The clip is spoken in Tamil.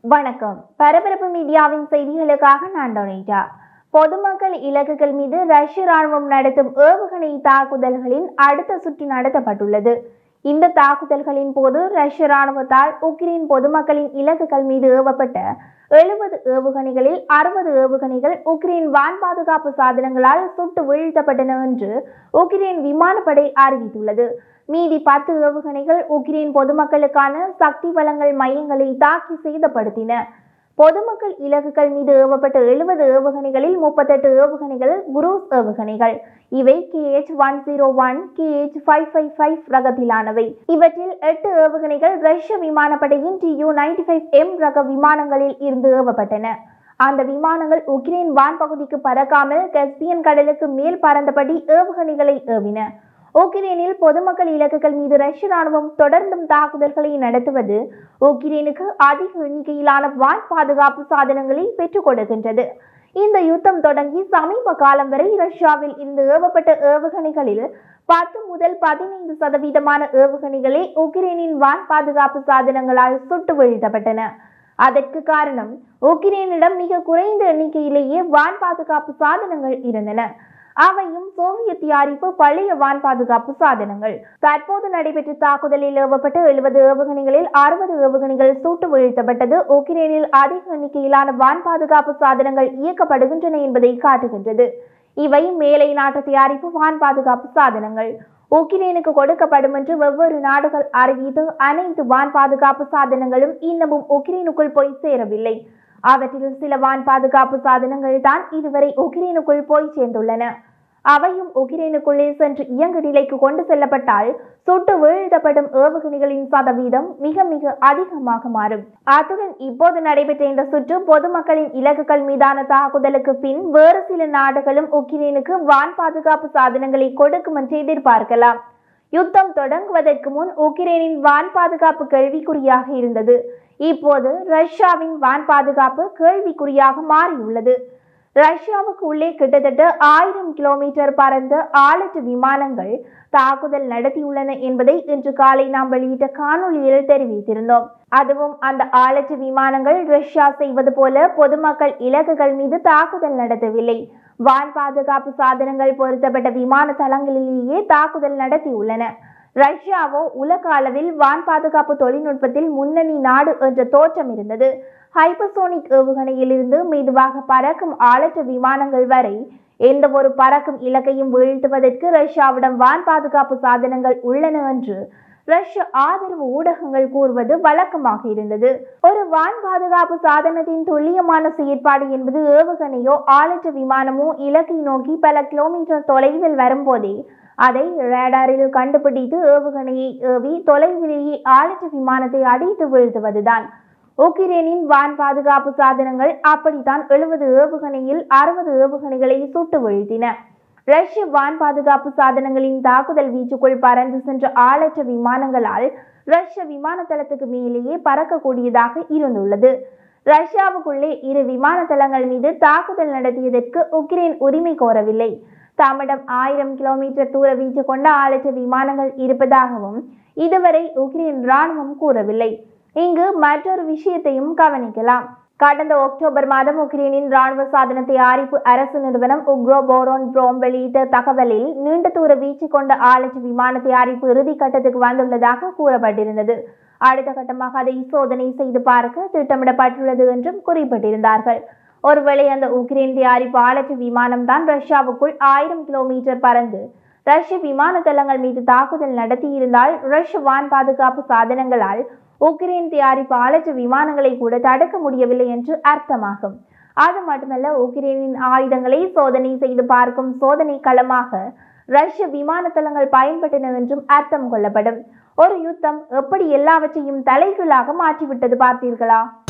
வணக்கம் பரபரப்பு மீடியாவின் செய்திகளுக்காக நான் டொனேட்டா பொதுமக்கள் இலக்குகள் மீது ரஷ்ய ராணுவம் நடத்தும் ஏவுகணை தாக்குதல்களின் அடுத்த சுற்று நடத்தப்பட்டுள்ளது இந்த தாக்குதல்களின் போது ரஷ்ய ராணுவத்தால் உக்ரைன் பொதுமக்களின் இலக்குகள் மீது ஏவப்பட்ட எழுபது ஏவுகணைகளில் அறுபது ஏவுகணைகள் உக்ரைன் வான் பாதுகாப்பு சாதனங்களால் சுட்டு வீழ்த்தப்பட்டன என்று உக்ரைன் விமானப்படை அறிவித்துள்ளது மீதி பத்து ஏவுகணைகள் உக்ரைன் பொதுமக்களுக்கான சக்தி வளங்கள் மையங்களை தாக்கி சேதப்படுத்தின பொதுமக்கள் இலக்குகள் மீது ஏவப்பட்ட எழுபது ஏவுகணைகளில் முப்பத்தெட்டு ஏவுகணைகள் குரூஸ் ஏவுகணைகள் இவை KH one zero one KH five five five ரகத்திலானவை இவற்றில் எட்டு ஏவுகணைகள் ரஷ்ய விமானப்படையின் டியூ நைன்டி ஃபைவ் எம் ரக விமானங்களில் இருந்து ஏவப்பட்டன அந்த விமானங்கள் உக்ரைன் வான் பகுதிக்கு பறக்காமல் கஸ்பியன் கடலுக்கு மேல் பறந்தபடி ஏவுகணைகளை ஏவின உக்ரைனில் பொதுமக்கள் இலக்குகள் மீது ரஷ்ய ராணுவம் தொடர்ந்தும் தாக்குதல்களை நடத்துவது உக்ரைனுக்கு அதிக எண்ணிக்கையிலான வான் பாதுகாப்பு சாதனங்களை பெற்றுக் கொடுக்கின்றது இந்த யுத்தம் தொடங்கி சமீப காலம் வரை ரஷ்யாவில் இருந்து ஏவப்பட்ட ஏவுகணைகளில் பத்து முதல் பதினைந்து சதவீதமான ஏவுகணைகளே உக்ரைனின் வான் பாதுகாப்பு சாதனங்களால் சுட்டு வீழ்த்தப்பட்டன அதற்கு காரணம் உக்ரைனிடம் மிக குறைந்த எண்ணிக்கையிலேயே வான் பாதுகாப்பு சாதனங்கள் இருந்தன அவையும் சோவியத் தயாரிப்பு பழைய வான் பாதுகாப்பு சாதனங்கள் தற்போது நடைபெற்ற தாக்குதலில் ஏவப்பட்ட எழுபது ஏவுகணைகளில் அறுபது ஏவுகணைகள் சூட்டு வீழ்த்தப்பட்டது உக்ரைனில் அதிக எண்ணிக்கையிலான வான் பாதுகாப்பு சாதனங்கள் இயக்கப்படுகின்றன என்பதை காட்டுகின்றது இவை மேலை நாட்டு தயாரிப்பு வான் பாதுகாப்பு சாதனங்கள் உக்ரைனுக்கு கொடுக்கப்படும் என்று வெவ்வேறு நாடுகள் அறிவித்து அனைத்து வான் பாதுகாப்பு சாதனங்களும் இன்னமும் உக்ரைனுக்குள் போய் சேரவில்லை அவற்றில் சில வான் பாதுகாப்பு சாதனங்கள் தான் இதுவரை உக்ரைனுக்குள் போய் சேர்ந்துள்ளன அவையும் உக்ரைனுக்குள்ளே சென்று இயங்கு நிலைக்கு கொண்டு செல்லப்பட்டால் சுட்டு வீழ்த்தப்படும் ஏவுகணைகளின் சதவீதம் மிக மிக அதிகமாக மாறும் அத்துடன் இப்போது நடைபெற்ற இந்த சுற்று பொதுமக்களின் இலக்குகள் மீதான தாக்குதலுக்கு பின் வேறு சில நாடுகளும் உக்ரைனுக்கு வான் பாதுகாப்பு சாதனங்களை கொடுக்கும் என்று எதிர்பார்க்கலாம் யுத்தம் தொடங்குவதற்கு முன் உக்ரைனின் வான் பாதுகாப்பு கேள்விக்குறியாக இருந்தது இப்போது ரஷ்யாவின் வான் பாதுகாப்பு கேள்விக்குறியாக மாறியுள்ளது ரஷ்யாவுக்கு உள்ளே கிட்டத்தட்ட ஆயிரம் கிலோமீட்டர் பறந்த ஆளற்ற விமானங்கள் தாக்குதல் நடத்தியுள்ளன என்பதை இன்று காலை நாம் வெளியிட்ட காணொலியில் தெரிவித்திருந்தோம் அதுவும் அந்த ஆளற்ற விமானங்கள் ரஷ்யா செய்வது போல பொதுமக்கள் இலக்குகள் மீது தாக்குதல் நடத்தவில்லை வான் பாதுகாப்பு சாதனங்கள் பொருத்தப்பட்ட விமான தளங்களிலேயே தாக்குதல் நடத்தியுள்ளன ரஷ்யாவோ உலக அளவில் வான் பாதுகாப்பு தொழில்நுட்பத்தில் முன்னணி நாடு என்ற தோற்றம் இருந்தது ஹைப்பர்சோனிக் ஏவுகணையிலிருந்து மெதுவாக பறக்கும் ஆளற்ற விமானங்கள் வரை எந்த ஒரு பறக்கும் இலக்கையும் வீழ்த்துவதற்கு ரஷ்யாவிடம் வான் பாதுகாப்பு சாதனங்கள் உள்ளன என்று ரஷ்ய ஆதரவு ஊடகங்கள் கூறுவது வழக்கமாக இருந்தது ஒரு வான் பாதுகாப்பு சாதனத்தின் துல்லியமான செயற்பாடு என்பது ஏவுகணையோ ஆளற்ற விமானமோ இலக்கை நோக்கி பல கிலோமீட்டர் தொலைவில் வரும்போதே அதை ரேடாரில் கண்டுபிடித்து ஏவுகணையை ஏவி தொலைவிலேயே ஆளற்ற விமானத்தை அடித்து வீழ்த்துவதுதான் உக்ரைனின் வான் பாதுகாப்பு சாதனங்கள் அப்படித்தான் எழுபது ஏவுகணையில் அறுபது ஏவுகணைகளை சுட்டு வீழ்த்தின ரஷ்ய வான் பாதுகாப்பு சாதனங்களின் தாக்குதல் வீச்சுக்குள் பறந்து சென்ற ஆளற்ற விமானங்களால் ரஷ்ய விமான தளத்துக்கு மேலேயே பறக்கக்கூடியதாக இருந்துள்ளது ரஷ்யாவுக்குள்ளே இரு விமான தளங்கள் மீது தாக்குதல் நடத்தியதற்கு உக்ரைன் உரிமை கோரவில்லை தம்மிடம் ஆயிரம் கிலோமீட்டர் தூர வீச்சு கொண்ட ஆளற்ற விமானங்கள் இருப்பதாகவும் இதுவரை உக்ரைன் ராணுவம் கூறவில்லை இங்கு மற்றொரு விஷயத்தையும் கவனிக்கலாம் கடந்த அக்டோபர் மாதம் உக்ரைனின் ராணுவ சாதன தயாரிப்பு அரசு நிறுவனம் உக்ரோ போரோன் ப்ரோம் வெளியிட்ட தகவலில் நீண்ட தூர வீச்சு கொண்ட ஆளற்ற விமான தயாரிப்பு இறுதி கட்டத்துக்கு வந்துள்ளதாக கூறப்பட்டிருந்தது அடுத்த கட்டமாக அதை சோதனை செய்து பார்க்க திட்டமிடப்பட்டுள்ளது என்றும் குறிப்பிட்டிருந்தார்கள் ஒருவேளை அந்த உக்ரைன் தயாரிப்பு ஆளற்ற விமானம் தான் ரஷ்யாவுக்குள் ஆயிரம் கிலோமீட்டர் பறந்து ரஷ்ய விமான தளங்கள் மீது தாக்குதல் நடத்தியிருந்தால் ரஷ்ய வான் பாதுகாப்பு சாதனங்களால் உக்ரைன் தயாரிப்பு ஆளற்ற விமானங்களை கூட தடுக்க முடியவில்லை என்று அர்த்தமாகும் அது மட்டுமல்ல உக்ரைனின் ஆயுதங்களை சோதனை செய்து பார்க்கும் சோதனை களமாக ரஷ்ய விமான தளங்கள் பயன்பட்டன என்றும் அர்த்தம் கொள்ளப்படும் ஒரு யுத்தம் எப்படி எல்லாவற்றையும் தலைகீழாக மாற்றிவிட்டது பார்த்தீர்களா